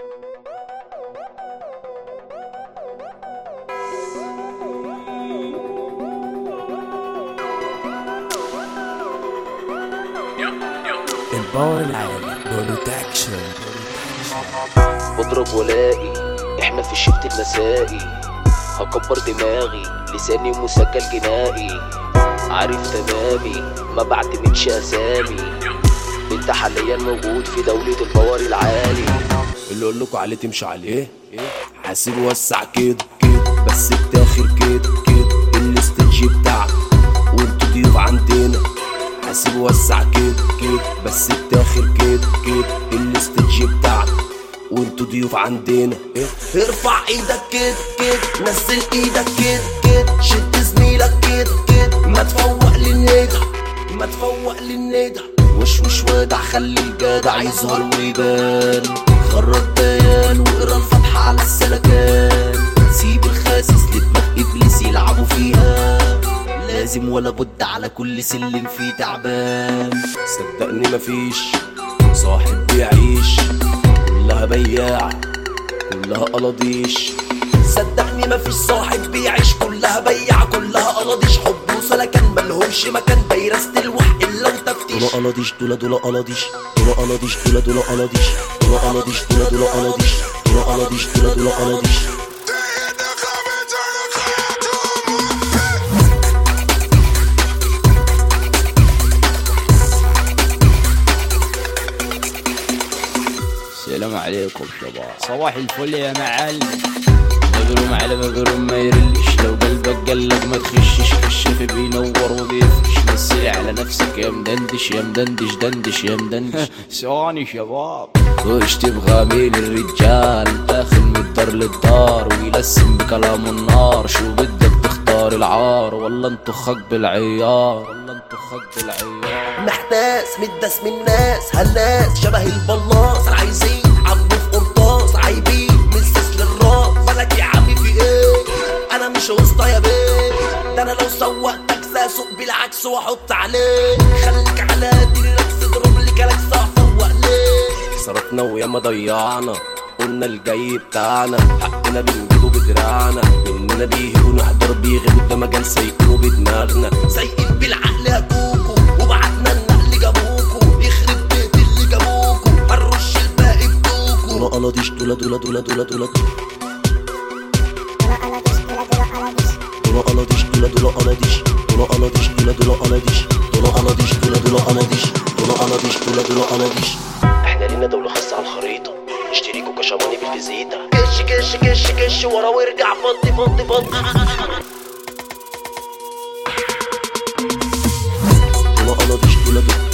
الباور العالي بروتكشن بضرب ولاقي احنا في الشفت المسائي هكبر دماغي لساني مسجل جنائي عارف تمامي ما بعتمدش اسامي انت حاليا موجود في دولة الباور العالي اللي اقول لكم عليه تمشي عليه حاسب وسع كده كده بس التاخر كده كده الاستنج بتاعك وانتوا ضيوف عندنا حاسب وسع كده كده بس التاخر كده كده الاستنج بتاعك وانتوا ضيوف عندنا ارفع ايدك كده كده نزل ايدك كده كده شد زميلك كده كده ما تفوق للندى ما تفوق للندى وش وش وادع خلي الجدع يظهر ويبان خرج بيان واقرا الفتحة على السلكان سيب الخاسس لدماغ ابليس يلعبوا فيها لازم ولا بد على كل سلم فيه تعبان صدقني مفيش صاحب بيعيش كلها بياع كلها قلاضيش صدقني مفيش صاحب بيعيش كلها بياع كلها قلاضيش حب وسلكان ملهمش مكان بيرست الوح الا وتفتيش دول قلاضيش دول دول قلاضيش دول قلاضيش دول دول قلاضيش دول قلاضيش دول دول قلاضيش دول قلاضيش دول دول قلاضيش السلام عليكم شباب صباح الفل يا معلم مجروم على مجروم ما يرلش لو قلبك قلق ما تخشش كشف بينور وبيفرش مثلي على نفسك يا مدندش يا مدندش دندش يا مدندش ثواني شباب وش تبغى مين الرجال داخل من الدار للدار ويلسم بكلام النار شو بدك تختار العار ولا انطخك بالعيار ولا انطخك بالعيار محتاس متداس من الناس هالناس شبه البلاص عايزين عبوا في قرطاس عايبين من السيس للراس مالك يا عمي في ايه انا مش وسطى يا بيه ده انا لو سوقتك ساسوق بالعكس واحط عليه خليك على دينك تضرب لي كلاكس افوق ليه صرفنا وياما ضيعنا قلنا الجاي بتاعنا حقنا بنجيبه بدراعنا مننا بيهبوا نحضر بيغيبوا ده مجال سايقينه بدماغنا سايقين بالعقل يا كوكو وبعتنا النقل جابوكو يخرب بيت اللي جابوكو هنرش الباقي بدوكو دولا قلاضيش دولا دولا دولا دولا دولا دولا قلاضيش دولا دولا قلاضيش دولا قلاضيش دولا دولا قلاضيش دولا قلاضيش دولا دولا قلاضيش دولا قلاضيش دولا دولا قلاضيش احنا لينا دولة خاصة على الخريطة اشتريكوا كشماني بالفيزيتا كش كش كش كش ورا وارجع فضي فضي فضي دولا قلاضيش دولا دولا